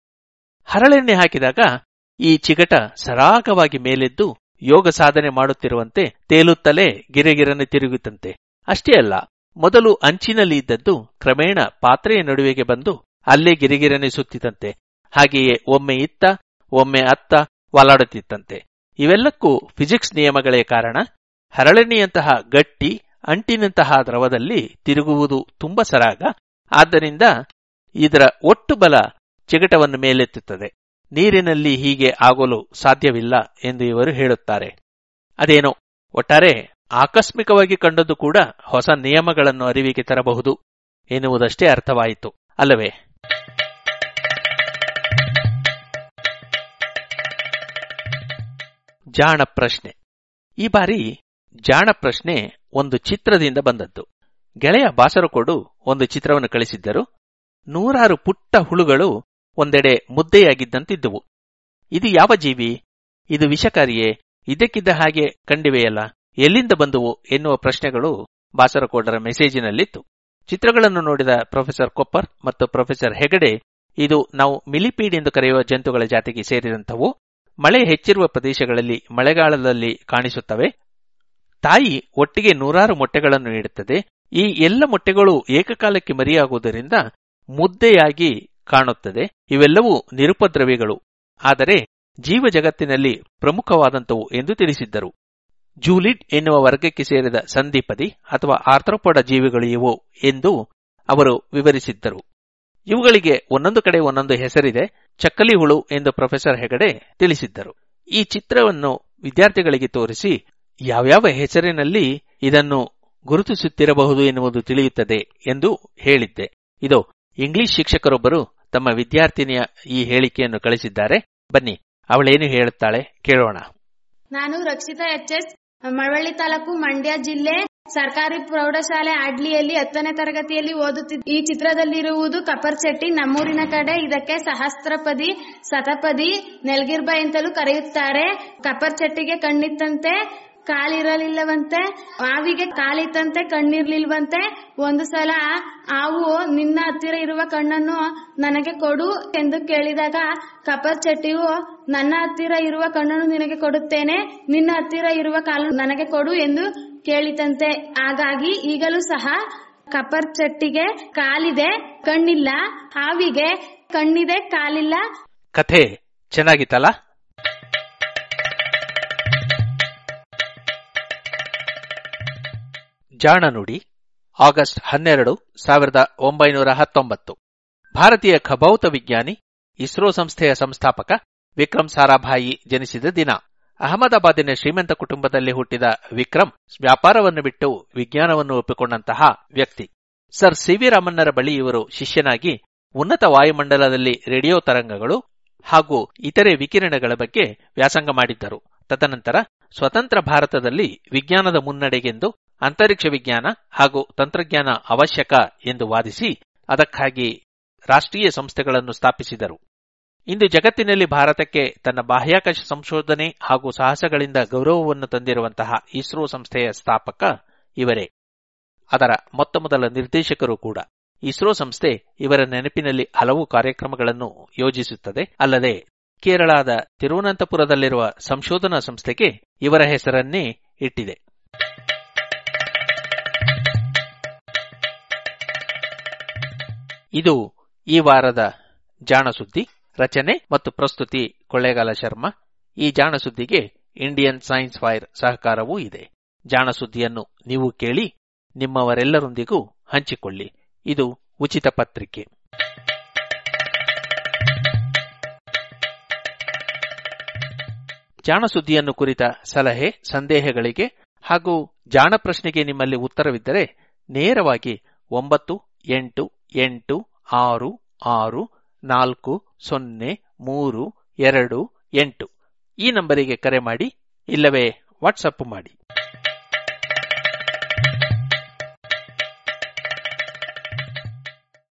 ಹರಳೆಣ್ಣೆ ಹಾಕಿದಾಗ ಈ ಚಿಗಟ ಸರಾಗವಾಗಿ ಮೇಲೆದ್ದು ಯೋಗ ಸಾಧನೆ ಮಾಡುತ್ತಿರುವಂತೆ ತೇಲುತ್ತಲೇ ಗಿರೆಗಿರನೆ ತಿರುಗುತ್ತಂತೆ ಅಷ್ಟೇ ಅಲ್ಲ ಮೊದಲು ಅಂಚಿನಲ್ಲಿ ಇದ್ದದ್ದು ಕ್ರಮೇಣ ಪಾತ್ರೆಯ ನಡುವೆಗೆ ಬಂದು ಅಲ್ಲೇ ಗಿರಿಗಿರನೆ ಸುತ್ತಿತಂತೆ ಹಾಗೆಯೇ ಒಮ್ಮೆ ಇತ್ತ ಒಮ್ಮೆ ಅತ್ತ ವಾಲಾಡುತ್ತಿತ್ತಂತೆ ಇವೆಲ್ಲಕ್ಕೂ ಫಿಸಿಕ್ಸ್ ನಿಯಮಗಳೇ ಕಾರಣ ಹರಳೆಣ್ಣೆಯಂತಹ ಗಟ್ಟಿ ಅಂಟಿನಂತಹ ದ್ರವದಲ್ಲಿ ತಿರುಗುವುದು ತುಂಬ ಸರಾಗ ಆದ್ದರಿಂದ ಇದರ ಒಟ್ಟು ಬಲ ಚಿಗಟವನ್ನು ಮೇಲೆತ್ತುತ್ತದೆ ನೀರಿನಲ್ಲಿ ಹೀಗೆ ಆಗಲು ಸಾಧ್ಯವಿಲ್ಲ ಎಂದು ಇವರು ಹೇಳುತ್ತಾರೆ ಅದೇನೋ ಒಟ್ಟಾರೆ ಆಕಸ್ಮಿಕವಾಗಿ ಕಂಡದ್ದು ಕೂಡ ಹೊಸ ನಿಯಮಗಳನ್ನು ಅರಿವಿಗೆ ತರಬಹುದು ಎನ್ನುವುದಷ್ಟೇ ಅರ್ಥವಾಯಿತು ಅಲ್ಲವೇ ಜಾಣ ಪ್ರಶ್ನೆ ಈ ಬಾರಿ ಜಾಣ ಪ್ರಶ್ನೆ ಒಂದು ಚಿತ್ರದಿಂದ ಬಂದದ್ದು ಗೆಳೆಯ ಬಾಸರಕೋಡು ಒಂದು ಚಿತ್ರವನ್ನು ಕಳಿಸಿದ್ದರು ನೂರಾರು ಪುಟ್ಟ ಹುಳುಗಳು ಒಂದೆಡೆ ಮುದ್ದೆಯಾಗಿದ್ದಂತಿದ್ದುವು ಇದು ಯಾವ ಜೀವಿ ಇದು ವಿಷಕಾರಿಯೇ ಇದಕ್ಕಿದ್ದ ಹಾಗೆ ಕಂಡಿವೆಯಲ್ಲ ಎಲ್ಲಿಂದ ಬಂದುವು ಎನ್ನುವ ಪ್ರಶ್ನೆಗಳು ಬಾಸರಕೋಡರ ಮೆಸೇಜಿನಲ್ಲಿತ್ತು ಚಿತ್ರಗಳನ್ನು ನೋಡಿದ ಪ್ರೊಫೆಸರ್ ಕೊಪ್ಪರ್ ಮತ್ತು ಪ್ರೊಫೆಸರ್ ಹೆಗಡೆ ಇದು ನಾವು ಮಿಲಿಪೀಡ್ ಎಂದು ಕರೆಯುವ ಜಂತುಗಳ ಜಾತಿಗೆ ಸೇರಿದಂಥವು ಮಳೆ ಹೆಚ್ಚಿರುವ ಪ್ರದೇಶಗಳಲ್ಲಿ ಮಳೆಗಾಲದಲ್ಲಿ ಕಾಣಿಸುತ್ತವೆ ತಾಯಿ ಒಟ್ಟಿಗೆ ನೂರಾರು ಮೊಟ್ಟೆಗಳನ್ನು ನೀಡುತ್ತದೆ ಈ ಎಲ್ಲ ಮೊಟ್ಟೆಗಳು ಏಕಕಾಲಕ್ಕೆ ಮರಿಯಾಗುವುದರಿಂದ ಮುದ್ದೆಯಾಗಿ ಕಾಣುತ್ತದೆ ಇವೆಲ್ಲವೂ ನಿರುಪದ್ರವಿಗಳು ಆದರೆ ಜೀವ ಜಗತ್ತಿನಲ್ಲಿ ಪ್ರಮುಖವಾದಂಥವು ಎಂದು ತಿಳಿಸಿದ್ದರು ಜೂಲಿಡ್ ಎನ್ನುವ ವರ್ಗಕ್ಕೆ ಸೇರಿದ ಸಂಧಿಪದಿ ಅಥವಾ ಆರ್ಥ್ರೋಪೋಡ ಜೀವಿಗಳು ಇವು ಎಂದು ಅವರು ವಿವರಿಸಿದ್ದರು ಇವುಗಳಿಗೆ ಒಂದೊಂದು ಕಡೆ ಒಂದೊಂದು ಹೆಸರಿದೆ ಚಕ್ಕಲಿ ಹುಳು ಎಂದು ಪ್ರೊಫೆಸರ್ ಹೆಗಡೆ ತಿಳಿಸಿದ್ದರು ಈ ಚಿತ್ರವನ್ನು ವಿದ್ಯಾರ್ಥಿಗಳಿಗೆ ತೋರಿಸಿ ಯಾವ್ಯಾವ ಹೆಸರಿನಲ್ಲಿ ಇದನ್ನು ಗುರುತಿಸುತ್ತಿರಬಹುದು ಎನ್ನುವುದು ತಿಳಿಯುತ್ತದೆ ಎಂದು ಹೇಳಿದ್ದೆ ಇದು ಇಂಗ್ಲಿಷ್ ಶಿಕ್ಷಕರೊಬ್ಬರು ತಮ್ಮ ವಿದ್ಯಾರ್ಥಿನಿಯ ಈ ಹೇಳಿಕೆಯನ್ನು ಕಳಿಸಿದ್ದಾರೆ ಬನ್ನಿ ಅವಳೇನು ಹೇಳುತ್ತಾಳೆ ಕೇಳೋಣ ನಾನು ರಕ್ಷಿತಾ ಎಚ್ ಎಸ್ ಮಳವಳ್ಳಿ ತಾಲೂಕು ಮಂಡ್ಯ ಜಿಲ್ಲೆ ಸರ್ಕಾರಿ ಪ್ರೌಢಶಾಲೆ ಆಡ್ಲಿಯಲ್ಲಿ ಹತ್ತನೇ ತರಗತಿಯಲ್ಲಿ ಓದುತ್ತಿದ್ದ ಈ ಚಿತ್ರದಲ್ಲಿರುವುದು ಕಪರ್ಚೆಟ್ಟಿ ನಮ್ಮೂರಿನ ಕಡೆ ಇದಕ್ಕೆ ಸಹಸ್ರಪದಿ ಶತಪದಿ ನೆಲ್ಗಿರ್ಬ ಎಂತಲೂ ಕರೆಯುತ್ತಾರೆ ಕಪರ್ಚೆಟ್ಟಿಗೆ ಕಣ್ಣಿತ್ತಂತೆ ಕಾಲಿರಲಿಲ್ಲವಂತೆ ಆವಿಗೆ ಕಾಲಿತ್ತಂತೆ ಕಣ್ಣಿರ್ಲಿಲ್ವಂತೆ ಒಂದು ಸಲ ಆವು ನಿನ್ನ ಹತ್ತಿರ ಇರುವ ಕಣ್ಣನ್ನು ನನಗೆ ಕೊಡು ಎಂದು ಕೇಳಿದಾಗ ಕಪರ್ ಚಟ್ಟಿಯು ನನ್ನ ಹತ್ತಿರ ಇರುವ ಕಣ್ಣನ್ನು ನಿನಗೆ ಕೊಡುತ್ತೇನೆ ನಿನ್ನ ಹತ್ತಿರ ಇರುವ ಕಾಲು ನನಗೆ ಕೊಡು ಎಂದು ಕೇಳಿತಂತೆ ಹಾಗಾಗಿ ಈಗಲೂ ಸಹ ಕಪರ್ ಚಟ್ಟಿಗೆ ಕಾಲಿದೆ ಕಣ್ಣಿಲ್ಲ ಹಾವಿಗೆ ಕಣ್ಣಿದೆ ಕಾಲಿಲ್ಲ ಕಥೆ ಚೆನ್ನಾಗಿತ್ತಲ್ಲ ಜಾಣ ನುಡಿ ಆಗಸ್ಟ್ ಹನ್ನೆರಡು ಸಾವಿರದ ಒಂಬೈನೂರ ಹತ್ತೊಂಬತ್ತು ಭಾರತೀಯ ಖಭೌತ ವಿಜ್ಞಾನಿ ಇಸ್ರೋ ಸಂಸ್ಥೆಯ ಸಂಸ್ಥಾಪಕ ವಿಕ್ರಮ್ ಸಾರಾಭಾಯಿ ಜನಿಸಿದ ದಿನ ಅಹಮದಾಬಾದಿನ ಶ್ರೀಮಂತ ಕುಟುಂಬದಲ್ಲಿ ಹುಟ್ಟಿದ ವಿಕ್ರಮ್ ವ್ಯಾಪಾರವನ್ನು ಬಿಟ್ಟು ವಿಜ್ಞಾನವನ್ನು ಒಪ್ಪಿಕೊಂಡಂತಹ ವ್ಯಕ್ತಿ ಸರ್ ಸಿವಿ ರಾಮನ್ನರ ಬಳಿ ಇವರು ಶಿಷ್ಯನಾಗಿ ಉನ್ನತ ವಾಯುಮಂಡಲದಲ್ಲಿ ರೇಡಿಯೋ ತರಂಗಗಳು ಹಾಗೂ ಇತರೆ ವಿಕಿರಣಗಳ ಬಗ್ಗೆ ವ್ಯಾಸಂಗ ಮಾಡಿದ್ದರು ತದನಂತರ ಸ್ವತಂತ್ರ ಭಾರತದಲ್ಲಿ ವಿಜ್ಞಾನದ ಮುನ್ನಡೆಗೆಂದು ಅಂತರಿಕ್ಷ ವಿಜ್ಞಾನ ಹಾಗೂ ತಂತ್ರಜ್ಞಾನ ಅವಶ್ಯಕ ಎಂದು ವಾದಿಸಿ ಅದಕ್ಕಾಗಿ ರಾಷ್ಟ್ರೀಯ ಸಂಸ್ಥೆಗಳನ್ನು ಸ್ಥಾಪಿಸಿದರು ಇಂದು ಜಗತ್ತಿನಲ್ಲಿ ಭಾರತಕ್ಕೆ ತನ್ನ ಬಾಹ್ಯಾಕಾಶ ಸಂಶೋಧನೆ ಹಾಗೂ ಸಾಹಸಗಳಿಂದ ಗೌರವವನ್ನು ತಂದಿರುವಂತಹ ಇಸ್ರೋ ಸಂಸ್ಥೆಯ ಸ್ಥಾಪಕ ಇವರೇ ಅದರ ಮೊತ್ತಮೊದಲ ನಿರ್ದೇಶಕರು ಕೂಡ ಇಸ್ರೋ ಸಂಸ್ಥೆ ಇವರ ನೆನಪಿನಲ್ಲಿ ಹಲವು ಕಾರ್ಯಕ್ರಮಗಳನ್ನು ಯೋಜಿಸುತ್ತದೆ ಅಲ್ಲದೆ ಕೇರಳದ ತಿರುವನಂತಪುರದಲ್ಲಿರುವ ಸಂಶೋಧನಾ ಸಂಸ್ಥೆಗೆ ಇವರ ಹೆಸರನ್ನೇ ಇಟ್ಟಿದೆ ಇದು ಈ ವಾರದ ಜಾಣ ಸುದ್ದಿ ರಚನೆ ಮತ್ತು ಪ್ರಸ್ತುತಿ ಕೊಳ್ಳೇಗಾಲ ಶರ್ಮಾ ಈ ಜಾಣ ಸುದ್ದಿಗೆ ಇಂಡಿಯನ್ ಸೈನ್ಸ್ ಫೈರ್ ಸಹಕಾರವೂ ಇದೆ ಜಾಣ ಸುದ್ದಿಯನ್ನು ನೀವು ಕೇಳಿ ನಿಮ್ಮವರೆಲ್ಲರೊಂದಿಗೂ ಹಂಚಿಕೊಳ್ಳಿ ಇದು ಉಚಿತ ಪತ್ರಿಕೆ ಜಾಣ ಸುದ್ದಿಯನ್ನು ಕುರಿತ ಸಲಹೆ ಸಂದೇಹಗಳಿಗೆ ಹಾಗೂ ಜಾಣ ಪ್ರಶ್ನೆಗೆ ನಿಮ್ಮಲ್ಲಿ ಉತ್ತರವಿದ್ದರೆ ನೇರವಾಗಿ ಒಂಬತ್ತು ಎಂಟು ಎಂಟು ಆರು ಆರು ನಾಲ್ಕು ಸೊನ್ನೆ ಮೂರು ಎರಡು ಎಂಟು ಈ ನಂಬರಿಗೆ ಕರೆ ಮಾಡಿ ಇಲ್ಲವೇ ವಾಟ್ಸಪ್ ಮಾಡಿ